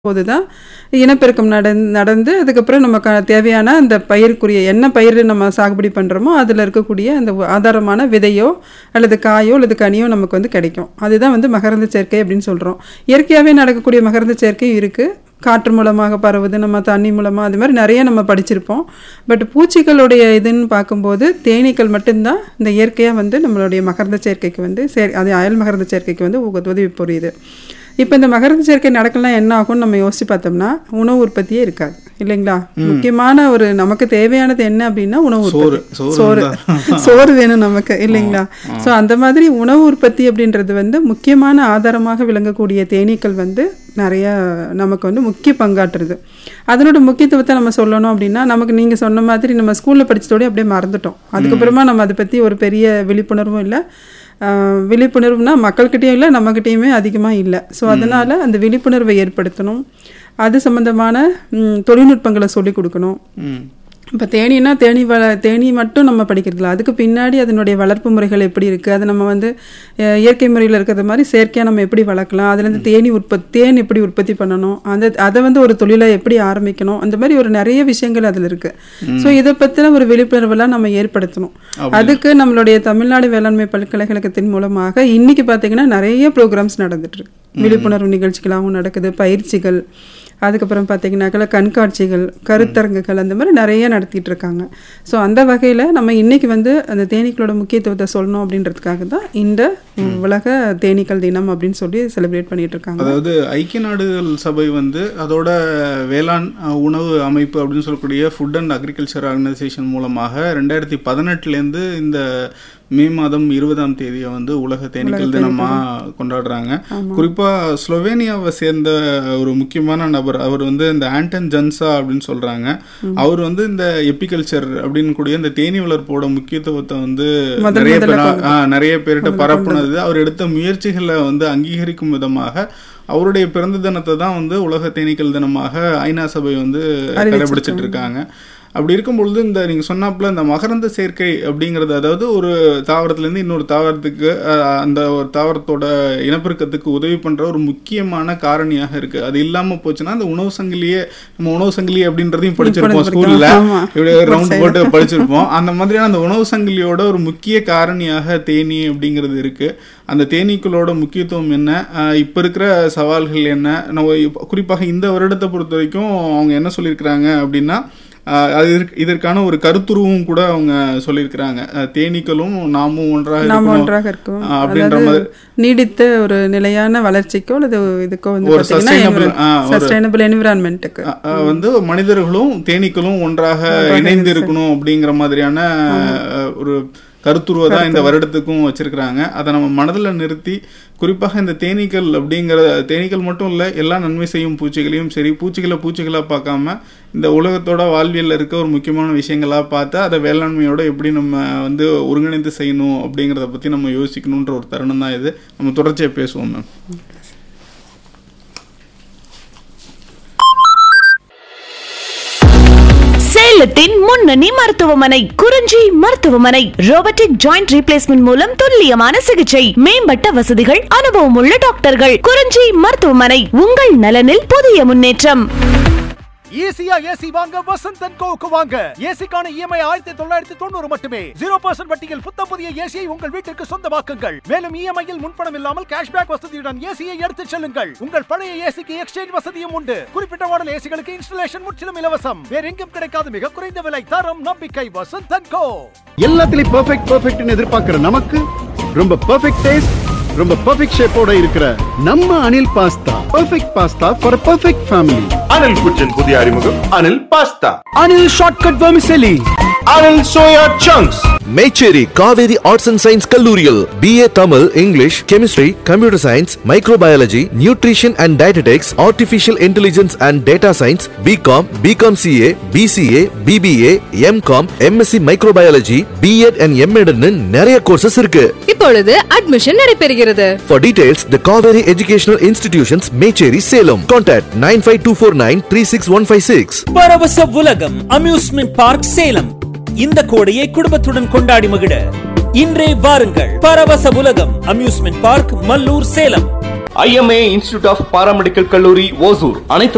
போது தான் இனப்பெருக்கம் நடந் நடந்து அதுக்கப்புறம் நமக்கு தேவையான அந்த பயிருக்குரிய என்ன பயிர் நம்ம சாகுபடி பண்ணுறோமோ அதில் இருக்கக்கூடிய அந்த ஆதாரமான விதையோ அல்லது காயோ அல்லது கனியோ நமக்கு வந்து கிடைக்கும் அதுதான் வந்து மகரந்த சேர்க்கை அப்படின்னு சொல்கிறோம் இயற்கையாகவே நடக்கக்கூடிய மகரந்த சேர்க்கையும் இருக்குது காற்று மூலமாக பரவுது நம்ம தண்ணி மூலமாக அது மாதிரி நிறைய நம்ம படிச்சிருப்போம் பட் பூச்சிகளுடைய இதுன்னு பார்க்கும்போது தேனீக்கள் மட்டும்தான் இந்த இயற்கையாக வந்து நம்மளுடைய மகரந்த சேர்க்கைக்கு வந்து சேர் அது அயல் மகரந்த சேர்க்கைக்கு வந்து உக- உதவி புரியுது இப்போ இந்த மகரந்த சேர்க்கை நடக்கலாம் என்ன ஆகும்னு நம்ம யோசிச்சு பார்த்தோம்னா உணவு உற்பத்தியே இருக்காது இல்லைங்களா முக்கியமான ஒரு நமக்கு தேவையானது என்ன அப்படின்னா உணவு சோறு, உற்பத்தி சோறு சோறு சோறு வேணும் நமக்கு இல்லைங்களா ஸோ அந்த மாதிரி உணவு உற்பத்தி அப்படின்றது வந்து முக்கியமான ஆதாரமாக விளங்கக்கூடிய தேனீக்கள் வந்து நிறைய நமக்கு வந்து முக்கிய பங்காற்றுது அதனோட முக்கியத்துவத்தை நம்ம சொல்லணும் அப்படின்னா நமக்கு நீங்கள் சொன்ன மாதிரி நம்ம ஸ்கூலில் படிச்சதோடய அப்படியே மறந்துட்டோம் அதுக்கப்புறமா நம்ம அதை பற்றி ஒரு பெரிய விழிப்புணர்வும் இல்லை ஆஹ் விழிப்புணர்வுனா மக்கள்கிட்டயும் இல்லை நம்மக்கிட்டேயுமே அதிகமாக இல்லை ஸோ அதனால் அந்த விழிப்புணர்வை ஏற்படுத்தணும் அது சம்மந்தமான ம், தொழில்நுட்பங்களை சொல்லிக் கொடுக்கணும் ம் இப்போ தேனீனா தேனி வள தேனி மட்டும் நம்ம படிக்கிறதில்ல அதுக்கு பின்னாடி அதனுடைய வளர்ப்பு முறைகள் எப்படி இருக்குது அது நம்ம வந்து அஹ், இயற்கை முறையில் இருக்கிறது மாதிரி செயற்கையாக நம்ம எப்படி வளர்க்கலாம் அதுலேருந்து தேனி உற்பத்தி தேன் எப்படி உற்பத்தி பண்ணணும் அந்த அதை வந்து ஒரு தொழிலை எப்படி ஆரம்பிக்கணும் அந்த மாதிரி ஒரு நிறைய விஷயங்கள் அதில் இருக்குது ஸோ இதை பற்றின ஒரு விழிப்புணர்வெல்லாம் நம்ம ஏற்படுத்தணும் அதுக்கு நம்மளுடைய தமிழ்நாடு வேளாண்மை பல்கலைக்கழகத்தின் மூலமாக இன்னைக்கு பார்த்தீங்கன்னா நிறைய ப்ரோக்ராம்ஸ் நடந்துட்டு இருக்கு விழிப்புணர்வு நிகழ்ச்சிகளாகவும் நடக்குது பயிற்சிகள் அதுக்கப்புறம் பார்த்தீங்கன்னாக்கா கண்காட்சிகள் கருத்தரங்குகள் அந்த மாதிரி நிறைய நடத்திட்டு இருக்காங்க ஸோ அந்த வகையில் நம்ம இன்னைக்கு வந்து அந்த தேனீக்களோட முக்கியத்துவத்தை சொல்லணும் அப்படின்றதுக்காக தான் இந்த உலக தேனீக்கள் தினம் அப்படின்னு சொல்லி செலிப்ரேட் பண்ணிட்டு இருக்காங்க அதாவது ஐக்கிய நாடுகள் சபை வந்து அதோட வேளாண் அஹ், உணவு அமைப்பு அப்படின்னு சொல்லக்கூடிய ஃபுட் அண்ட் அக்ரிகல்ச்சர் ஆர்கனைசேஷன் மூலமாக ரெண்டாயிரத்தி பதினெட்டுலேருந்து இந்த மே மாதம் இருபதாம் தேதியை வந்து உலக தேனீக்கள் தினமா கொண்டாடுறாங்க குறிப்பா ஸ்லோவேனியாவை சேர்ந்த ஒரு முக்கியமான நபர் அவர் வந்து இந்த ஆண்டன் ஜன்சா அப்படின்னு சொல்றாங்க அவர் வந்து இந்த எப்பிகல்ச்சர் அப்படின்னு கூடிய இந்த தேனீ வளர்ப்போட முக்கியத்துவத்தை வந்து முதல் நிறைய முதல்ல பேரா- ஆ, நிறைய பேர்கிட்ட பரப்புனது அவர் எடுத்த முயற்சிகளை வந்து அங்கீகரிக்கும் விதமாக அவருடைய பிறந்த தினத்தை தான் வந்து உலக தேனீக்கள் தினமாக ஐநா சபை வந்து கடைபிடிச்சிட்டு இருக்காங்க அப்படி இருக்கும் பொழுது இந்த நீங்க சொன்னாப்புல இந்த மகரந்த சேர்க்கை அப்படிங்கிறது அதாவது ஒரு தாவரத்துல இருந்து இன்னொரு தாவரத்துக்கு அஹ், அந்த ஒரு தாவரத்தோட இனப்பெருக்கத்துக்கு உதவி பண்ற ஒரு முக்கியமான காரணியாக இருக்கு அது இல்லாம போச்சுன்னா அந்த உணவு சங்கிலியே நம்ம உணவு சங்கிலி அப்படின்றதையும் படிச்சிருப்போம் ஸ்கூல்ல ஆமா. இப்படி ரவுண்ட் போட்டு படிச்சிருப்போம் அந்த மாதிரியான அந்த உணவு சங்கிலியோட ஒரு முக்கிய காரணியாக தேனி அப்படிங்கிறது இருக்கு அந்த தேனீக்களோட முக்கியத்துவம் என்ன ஆஹ் இப்ப இருக்கிற சவால்கள் என்ன நம்ம இப்ப- குறிப்பாக இந்த வருடத்தை பொறுத்த வரைக்கும் அவங்க என்ன சொல்லியிருக்கிறாங்க அப்படின்னா ஆஹ் அது இதற்கு- இதற்கான ஒரு கருத்துருவும் கூட அவங்க சொல்லியிருக்கிறாங்க ஆஹ் தேனீக்களும் நாமும் ஒன்றாக நாம இருக்கணும். ஒன்றாக இருக்கோம் ஆஹ் அப்படின்ற அதாவது மாதிரி நீடித்த ஒரு நிலையான வளர்ச்சிக்கோ அல்லது இதுக்கோ வந்து ஒரு sustainable, ஆ, ஒரு- சஸ்டைனபிள் என்விரான்மெண்ட்டுக்கு அஹ் அஹ் வந்து மனிதர்களும் தேனீக்களும் ஒன்றாக இணைந்து இருக்கணும் அப்படிங்கிற மாதிரியான அஹ், ஒரு கருத்துருவை தான் இந்த வருடத்துக்கும் வச்சிருக்கிறாங்க அதை நம்ம மனதில் நிறுத்தி குறிப்பாக இந்த தேனீக்கள் அப்படிங்கிற தேனீக்கள் மட்டும் இல்லை எல்லா நன்மை செய்யும் பூச்சிகளையும் சரி பூச்சிகளை பூச்சிகளாக பார்க்காம இந்த உலகத்தோட வாழ்வியல்ல இருக்க ஒரு முக்கியமான விஷயங்களாக பார்த்து அதை வேளாண்மையோட எப்படி நம்ம வந்து ஒருங்கிணைந்து செய்யணும் அப்படிங்கிறத பற்றி நம்ம யோசிக்கணுன்ற ஒரு தருணம் தான் இது நம்ம தொடர்ச்சியாக பேசுவோம் மேம் சேலத்தின் முன்னணி மருத்துவமனை குறிஞ்சி மருத்துவமனை ரோபோட்டிக் ஜாயிண்ட் ரீப்ளேஸ்மெண்ட் மூலம் துல்லியமான சிகிச்சை மேம்பட்ட வசதிகள் அனுபவமுள்ள டாக்டர்கள் குறிஞ்சி மருத்துவமனை உங்கள் நலனில் புதிய முன்னேற்றம் ஈஸியா ஏசி வாங்க வசந்த் அண்ட் கோவுக்கு வாங்க ஏசிக்கான இஎம்ஐ ஆயிரத்தி தொள்ளாயிரத்தி தொண்ணூறு மட்டுமே ஜீரோ பர்சன்ட் வட்டியில் புத்த புதிய ஏசியை உங்கள் வீட்டிற்கு சொந்தமாக்குங்கள் மேலும் இஎம்ஐயில் முன்பணம் இல்லாமல் கேஷ்பேக் வசதியுடன் ஏசியை எடுத்துச் செல்லுங்கள் உங்கள் பழைய ஏசிக்கு எக்ஸ்சேஞ்ச் வசதியும் உண்டு குறிப்பிட்ட மாடல் ஏசிகளுக்கு இன்ஸ்டலேஷன் முற்றிலும் இலவசம் வேற எங்கும் கிடைக்காத மிக குறைந்த விலை தரம் நம்பிக்கை வசந்த் அண்ட் கோ எல்லாத்துலயும் பெர்ஃபெக்ட் பெர்ஃபெக்ட்னு எதிர்பார்க்கிற நமக்கு ரொம்ப பெர்ஃபெக்ட் டேஸ்ட் ரொம்ப பெர்ஃபெக்ட் ஷேப்போட இருக்கிற நம்ம Anil pasta perfect pasta for perfect family Anil കുച്ചൻ പുതിയ അറിമുഖം Anil pasta Anil shortcut vermicelli Anil soya chunks Mecheri Kaveri arts and science கல்லூரியில் BA Tamil English chemistry computer science microbiology nutrition and dietetics artificial intelligence and data science BCom BCom CA BCA BBA MCom MSc microbiology BEd and எம்எட்னு நிறைய courses இருக்கு இப்பொழுது admission நடைபெறுகிறது For details, the Kaveri Educational Institutions, Mecheri, Salem. Contact 95249 பரவச Ulagam amusement park Salem இந்த கோடையை குடும்பத்துடன் கொண்டாடி மகிழ இன்றே வாருங்கள் Paravasa Ulagam amusement park Mallur Salem IMA institute of paramedical கல்லூரி ஓசூர் அனைத்து